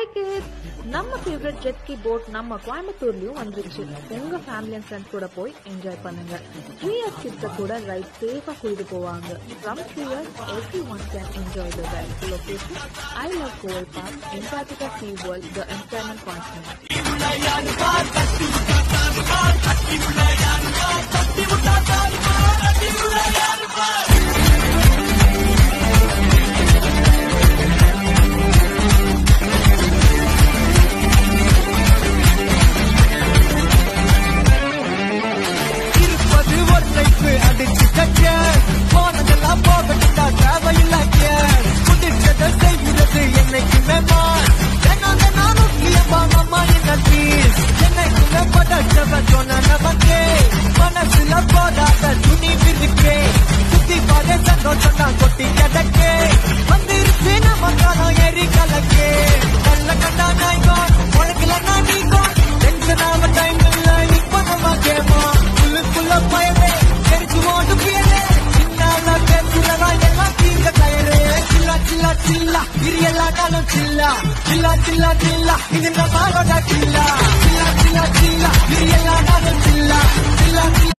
hi kids நம்ம favourite jet ski boat நம்ம கோயம்புத்தூர்லயும் வந்துருச்சு உங்க ஃபேமிலி அண்ட் ஃப்ரெண்ட்ஸ் கூட போய் என்ஜாய் பண்ணுங்க த்ரீ இயர்ஸ் கிட்ஸ கூட ரைட் சேஃபா கூட்டிட்டு போவாங்க from three years everyone can enjoy the ride location I love Kovai park Antarctica sea world the entertainment concept இருப்பது ஒரு லைஃப் அடிச்சு கட்ட போனதெல்லாம் போகட்டா தேவையில்லை புதிச்சதை செய்கிறது என்னைக்குமே மான் தினம் தினம் முக்கியமா நம்ம என்ன பீஸ் என்னைக்குமே படச்சவ சொன்ன நமக்கே மனசுல போடாத துணி விரிக்கே சுத்தி பாரு சந்தோஷம் தான் கொட்டி கிடக்கே வந்துருச்சு நம்ம காலம் எரி கலக்கே நல்ல கண்டா நாய்கோன் உனக்குல நான் நீங்கோன் டென்ஷன் ஆக டைம் இல்ல இப்ப நம்ம கேமா உள்ளுக்குள்ள பயமே தெரிச்சு ஓட்டு பியலே சின்னால பேசுறதா எல்லாம் தீர்க்க தயரே சில்லா சில்லா சில்லா இது எல்லா நாளும் சில்லா சில்லா சில்லா சில்லா இது நம்மளோட சில்லா சில்லா சில்லா சில்லா இது எல்லா நாளும் சில்லா சில்லா சில்லா